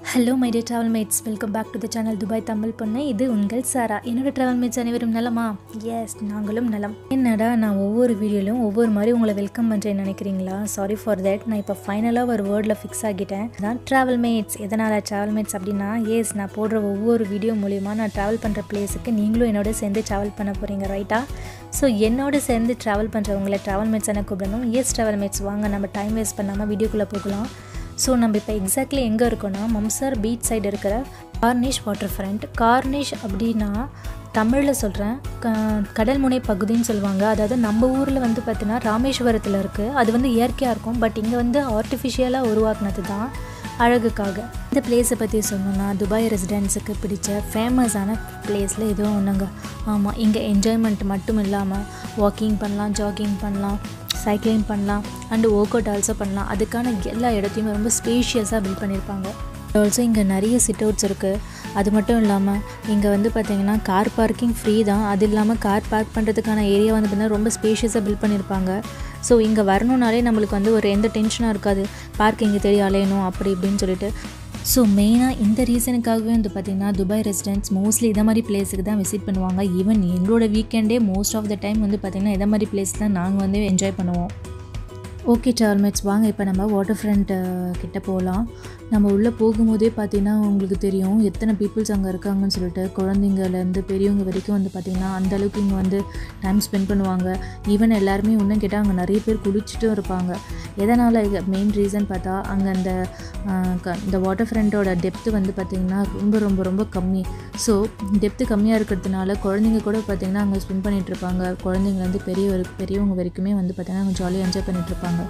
hello my dear travel mates welcome back to the channel Dubai Tamil பொண்ணு இது உங்கள் சாரா என்னோட ட்ராவல் மேட்ஸ் அனைவரும் நலமா எஸ் நாங்களும் நலம் என்னடா நான் ஒவ்வொரு வீடியோலையும் ஒவ்வொரு மாதிரி உங்களை வெல்கம் பண்ணுறேன்னு நினைக்கிறீங்களா சாரி ஃபார் தட் நான் இப்போ ஃபைனலாக ஒரு வேர்டில் ஃபிக்ஸ் ஆகிட்டேன் தான் ட்ராவல் மேட்ஸ் எதனால் ட்ராவல் மேட்ஸ் அப்படின்னா எஸ் நான் போடுற ஒவ்வொரு வீடியோ மூலிமா நான் ட்ராவல் பண்ணுற பிளேஸுக்கு நீங்களும் என்னோட சேர்ந்து ட்ராவல் பண்ண போகிறீங்க ரைட்டா ஸோ என்னோட சேர்ந்து ட்ராவல் பண்ணுறவங்களை ட்ராவல் மேட்ஸ் என்ன கூப்பிடணும் எஸ் ட்ராவல் மேட்ஸ் வாங்க நம்ம டைம் வேஸ்ட் பண்ணாமல் வீடியோக்குள்ளே போகலாம் ஸோ நம்ம இப்போ எக்ஸாக்ட்லி எங்கே இருக்கோன்னா மம்சார் பீச் சைடு இருக்கிற கார்னிஷ் வாட்டர் ஃப்ரண்ட் கார்னிஷ் அப்படின்னா தமிழில் சொல்கிறேன் க கடல் முனை பகுதின்னு சொல்லுவாங்க அதாவது நம்ம ஊரில் வந்து பார்த்தீங்கன்னா ராமேஸ்வரத்தில் இருக்குது அது வந்து இயற்கையாக இருக்கும் பட் இங்கே வந்து ஆர்டிஃபிஷியலாக உருவாக்குனது தான் அழகுக்காக இந்த பிளேஸை பற்றி சொல்லணும்னா துபாய் ரெசிடென்ஸுக்கு பிடிச்ச ஃபேமஸான பிளேஸில் இதுவும் ஒன்றுங்க ஆமாம் இங்கே என்ஜாய்மெண்ட் மட்டும் இல்லாமல் வாக்கிங் பண்ணலாம் ஜாகிங் பண்ணலாம் சைக்கிளிங் பண்ணலாம் அண்டு ஒர்க் அவுட் ஆல்சோ பண்ணலாம் அதுக்கான எல்லா இடத்தையுமே ரொம்ப ஸ்பேஷியஸாக பில்ட் பண்ணியிருப்பாங்க ஆல்சோ இங்கே நிறைய சிட் அவுட்ஸ் இருக்குது அது மட்டும் இல்லாமல் இங்கே வந்து பார்த்திங்கன்னா கார் பார்க்கிங் ஃப்ரீ தான் அது இல்லாமல் கார் பார்க் பண்ணுறதுக்கான ஏரியா வந்து பார்த்திங்கன்னா ரொம்ப ஸ்பேஷியஸாக பில்ட் பண்ணியிருப்பாங்க ஸோ இங்கே வரணுனாலே நம்மளுக்கு வந்து ஒரு எந்த டென்ஷனாக இருக்காது பார்க்கிங் தேடி அலையணும் அப்படி இப்படின்னு சொல்லிட்டு ஸோ மெயினாக இந்த ரீசனுக்காகவே வந்து பார்த்திங்கன்னா துபாய் ரெசிடென்ட்ஸ் மோஸ்ட்லி இதை மாதிரி பிளேஸுக்கு தான் விசிட் பண்ணுவாங்க ஈவன் எங்களோட வீக்கெண்டே மோஸ்ட் ஆஃப் த டைம் வந்து பார்த்திங்கன்னா இதை மாதிரி பிளேஸ் தான் நாங்கள் வந்து என்ஜாய் பண்ணுவோம் ஓகே ட்ராவல்மேட்ஸ் வாங்க இப்போ நம்ம வாட்டர் ஃப்ரண்ட் கிட்ட போகலாம் நம்ம உள்ளே போகும்போதே பார்த்தீங்கன்னா உங்களுக்கு தெரியும் எத்தனை பீப்புள்ஸ் அங்கே இருக்காங்கன்னு சொல்லிட்டு குழந்தைங்கலேருந்து பெரியவங்க வரைக்கும் வந்து பார்த்திங்கன்னா அந்தளவுக்கு இங்கே வந்து டைம் ஸ்பெண்ட் பண்ணுவாங்க ஈவன் எல்லாருமே இன்னும் கேட்டால் அங்கே நிறைய பேர் குளிச்சுட்டும் இருப்பாங்க எதனால் மெயின் ரீசன் பார்த்தா அங்கே அந்த இந்த வாட்டர் ஃப்ரண்ட்டோட டெப்த்து வந்து பார்த்திங்கன்னா ரொம்ப ரொம்ப ரொம்ப கம்மி ஸோ டெப்த்து கம்மியாக இருக்கிறதுனால குழந்தைங்க கூட பார்த்திங்கன்னா அங்கே ஸ்விம் பண்ணிகிட்ருப்பாங்க குழந்தைங்கலேருந்து பெரிய பெரியவங்க வரைக்குமே வந்து பார்த்திங்கன்னா அங்கே ஜாலியாக என்ஜாய் பண்ணிகிட்ருப்பாங்க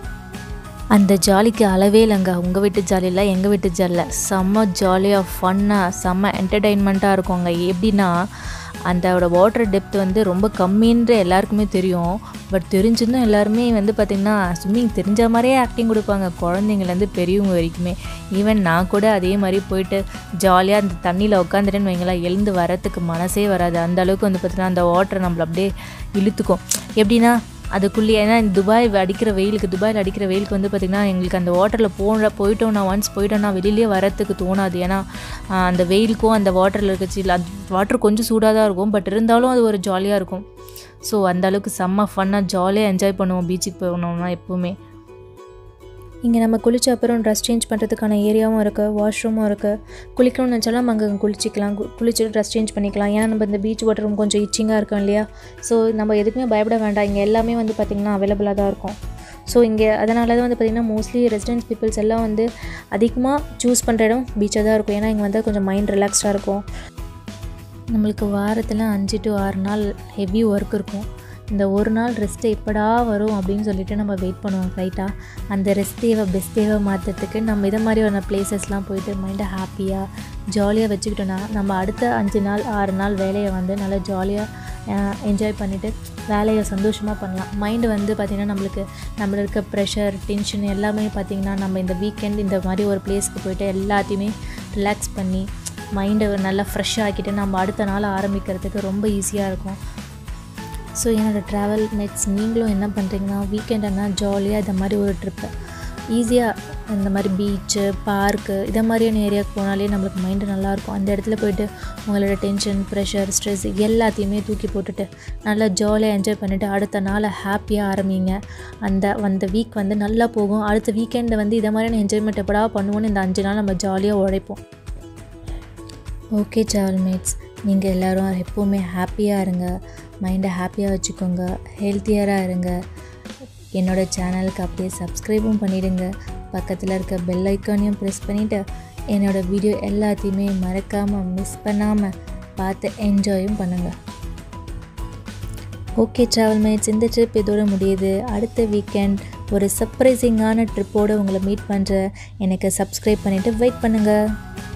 அந்த ஜாலிக்கு அளவே இல்லைங்க உங்கள் வீட்டு ஜாலி இல்லை எங்கள் வீட்டு ஜாலி இல்லை செம்ம ஜாலியாக ஃபன்னாக செம்ம என்டர்டெயின்மெண்ட்டாக இருக்குங்க எப்படின்னா அந்தோட வாட்டர் டெப்த் வந்து ரொம்ப கம்மின்ற எல்லாருக்குமே தெரியும் பட் தெரிஞ்சிருந்தும் எல்லாருமே வந்து பார்த்திங்கன்னா ஸ்விம்மிங் தெரிஞ்ச மாதிரியே ஆக்டிங் கொடுப்பாங்க குழந்தைங்கலேருந்து பெரியவங்க வரைக்குமே ஈவன் நான் கூட அதே மாதிரி போயிட்டு ஜாலியாக அந்த தண்ணியில் உட்காந்துட்டேன்னு வைங்களேன் எழுந்து வரத்துக்கு மனசே வராது அந்த அளவுக்கு வந்து பார்த்திங்கன்னா அந்த வாட்டர் நம்மளை அப்படியே இழுத்துக்கும் எப்படின்னா அதுக்குள்ளே ஏன்னா துபாய் அடிக்கிற வெயிலுக்கு துபாயில் அடிக்கிற வெயிலுக்கு வந்து பார்த்திங்கன்னா எங்களுக்கு அந்த வாட்டரில் போன போயிட்டோம்னா ஒன்ஸ் போயிட்டோம்னா வெளியிலேயே வரத்துக்கு தோணாது ஏன்னா அந்த வெயிலுக்கும் அந்த வாட்டரில் இருக்கச்சு இல்லை அந்த வாட்டர் கொஞ்சம் சூடாக தான் இருக்கும் பட் இருந்தாலும் அது ஒரு ஜாலியாக இருக்கும் ஸோ அந்த அளவுக்கு செம்ம ஃபன்னாக ஜாலியாக என்ஜாய் பண்ணுவோம் பீச்சுக்கு போகணும்னா எப்போவுமே இங்கே நம்ம குளிச்ச அப்புறம் ட்ரெஸ் சேஞ்ச் பண்ணுறதுக்கான ஏரியாவும் இருக்குது வாஷ்ரூமும் இருக்குது குளிக்கணும்னு நினச்சாலும் நம்ம அங்கே குளிச்சிக்கலாம் குளிச்சுட்டு ட்ரெஸ் சேஞ்ச் பண்ணிக்கலாம் ஏன்னா நம்ம இந்த பீச் வாட்டர் ரூம் கொஞ்சம் இச்சிங்காக இருக்கும் இல்லையா ஸோ நம்ம எதுக்குமே பயப்பட வேண்டாம் இங்கே எல்லாமே வந்து பார்த்திங்கன்னா அவைலபிளாக தான் இருக்கும் ஸோ இங்கே அதனால தான் வந்து பார்த்திங்கன்னா மோஸ்ட்லி ரெசிடென்ஸ் பீப்புள்ஸ் எல்லாம் வந்து அதிகமாக சூஸ் பண்ணுற இடம் பீச்சாக தான் இருக்கும் ஏன்னா இங்கே வந்து கொஞ்சம் மைண்ட் ரிலாக்ஸ்டாக இருக்கும் நம்மளுக்கு வாரத்தில் அஞ்சு டு ஆறு நாள் ஹெவி ஒர்க் இருக்கும் இந்த ஒரு நாள் ரெஸ்ட்டு எப்படா வரும் அப்படின்னு சொல்லிட்டு நம்ம வெயிட் பண்ணுவோம் ரைட்டாக அந்த ரெஸ்ட் தேவை பெஸ்ட் தேவை மாற்றுறதுக்கு நம்ம இதை மாதிரியான பிளேசஸ்லாம் போயிட்டு மைண்டை ஹாப்பியாக ஜாலியாக வச்சுக்கிட்டோன்னா நம்ம அடுத்த அஞ்சு நாள் ஆறு நாள் வேலையை வந்து நல்லா ஜாலியாக என்ஜாய் பண்ணிவிட்டு வேலையை சந்தோஷமாக பண்ணலாம் மைண்டு வந்து பார்த்திங்கன்னா நம்மளுக்கு நம்மள இருக்க ப்ரெஷர் டென்ஷன் எல்லாமே பார்த்திங்கன்னா நம்ம இந்த வீக்கெண்ட் இந்த மாதிரி ஒரு பிளேஸ்க்கு போயிட்டு எல்லாத்தையுமே ரிலாக்ஸ் பண்ணி மைண்டை நல்லா ஃப்ரெஷ்ஷாக ஆக்கிட்டு நம்ம அடுத்த நாள் ஆரம்பிக்கிறதுக்கு ரொம்ப ஈஸியாக இருக்கும் ஸோ என்னோடய ட்ராவல் மேட்ஸ் நீங்களும் என்ன பண்ணுறீங்கன்னா வீக்கெண்ட் ஆனால் ஜாலியாக இந்த மாதிரி ஒரு ட்ரிப்பு ஈஸியாக இந்த மாதிரி பீச்சு பார்க்கு இதை மாதிரியான ஏரியாவுக்கு போனாலே நம்மளுக்கு மைண்டு நல்லாயிருக்கும் அந்த இடத்துல போயிட்டு உங்களோட டென்ஷன் ப்ரெஷர் ஸ்ட்ரெஸ் எல்லாத்தையுமே தூக்கி போட்டுட்டு நல்லா ஜாலியாக என்ஜாய் பண்ணிவிட்டு அடுத்த நாளை ஹாப்பியாக ஆரம்பிங்க அந்த அந்த வீக் வந்து நல்லா போகும் அடுத்த வீக்கெண்டில் வந்து இதை மாதிரியான என்ஜாய்மெண்ட் எப்படா பண்ணுவோன்னு இந்த அஞ்சு நாள் நம்ம ஜாலியாக உழைப்போம் ஓகே ட்ராவல் மேட்ஸ் நீங்கள் எல்லோரும் எப்போவுமே ஹாப்பியாக இருங்க மைண்டை ஹாப்பியாக வச்சுக்கோங்க ஹெல்த்தியராக இருங்க என்னோடய சேனலுக்கு அப்படியே சப்ஸ்கிரைபும் பண்ணிவிடுங்க பக்கத்தில் இருக்க பெல் ஐக்கானையும் ப்ரெஸ் பண்ணிவிட்டு என்னோடய வீடியோ எல்லாத்தையுமே மறக்காமல் மிஸ் பண்ணாமல் பார்த்து என்ஜாயும் பண்ணுங்கள் ஓகே ட்ராவல் மேட்ஸ் இந்த ட்ரிப் இதோட முடியுது அடுத்த வீக்கெண்ட் ஒரு சர்ப்ரைசிங்கான ட்ரிப்போடு உங்களை மீட் பண்ணுற எனக்கு சப்ஸ்கிரைப் பண்ணிவிட்டு வெயிட் பண்ணுங்கள்